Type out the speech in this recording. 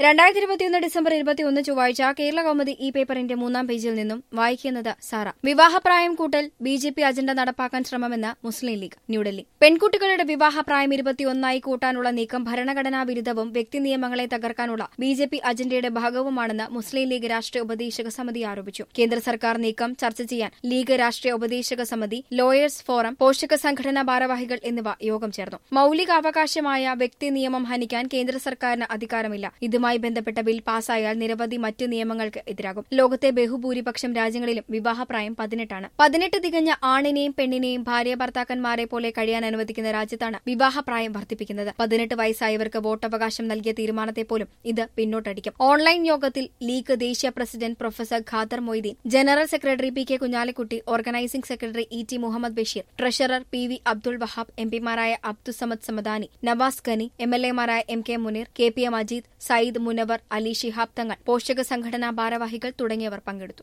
രണ്ടായിരത്തി ഇരുപത്തിയൊന്ന് ഡിസംബർ ഇരുപത്തിയൊന്ന് ചൊവ്വാഴ്ച കേരള കൗമുദി ഈ പേപ്പറിന്റെ മൂന്നാം പേജിൽ നിന്നും വായിക്കുന്നത് സാറ വിവാഹപ്രായം കൂട്ടൽ ബി ജെ പി അജണ്ട നടപ്പാക്കാൻ ശ്രമമെന്ന് മുസ്ലിം ലീഗ് ന്യൂഡൽഹി പെൺകുട്ടികളുടെ വിവാഹപ്രായം ഇരുപത്തിയൊന്നായി കൂട്ടാനുള്ള നീക്കം ഭരണഘടനാ വിരുദ്ധവും വ്യക്തി നിയമങ്ങളെ തകർക്കാനുള്ള ബി ജെ പി അജണ്ടയുടെ ഭാഗവുമാണെന്ന് മുസ്ലിം ലീഗ് രാഷ്ട്രീയ ഉപദേശക സമിതി ആരോപിച്ചു കേന്ദ്ര സർക്കാർ നീക്കം ചർച്ച ചെയ്യാൻ ലീഗ് രാഷ്ട്രീയ ഉപദേശക സമിതി ലോയേഴ്സ് ഫോറം പോഷക സംഘടനാ ഭാരവാഹികൾ എന്നിവ യോഗം ചേർന്നു മൌലികാവകാശമായ വ്യക്തി നിയമം ഹനിക്കാൻ കേന്ദ്ര സർക്കാരിന് അധികാരമില്ല ഇതുമായി ബന്ധപ്പെട്ട ബിൽ പാസായാൽ നിരവധി മറ്റു നിയമങ്ങൾക്ക് എതിരാകും ലോകത്തെ ബഹുഭൂരിപക്ഷം രാജ്യങ്ങളിലും വിവാഹപ്രായം പതിനെട്ടാണ് പതിനെട്ട് തികഞ്ഞ ആണിനെയും പെണ്ണിനെയും ഭാര്യ ഭർത്താക്കന്മാരെ പോലെ കഴിയാൻ അനുവദിക്കുന്ന രാജ്യത്താണ് വിവാഹപ്രായം വർദ്ധിപ്പിക്കുന്നത് പതിനെട്ട് വയസ്സായവർക്ക് വോട്ടവകാശം നൽകിയ തീരുമാനത്തെ പോലും ഇത് പിന്നോട്ടടിക്കും ഓൺലൈൻ യോഗത്തിൽ ലീഗ് ദേശീയ president professor Khader Moideen general secretary P K Kunhalikutty organising secretary E T Muhammad Basheer treasurer P V Abdul Wahab എംപിമാരായ അബ്ദുസമദ് സമദാനി നവാസ് ഖനി എം എൽ എമാരായ M K Muneer K P A Majeed Sayyid Munavvar Ali Shihab Thangal പോഷക സംഘടനാ ഭാരവാഹികൾ തുടങ്ങിയവർ പങ്കെടുത്തു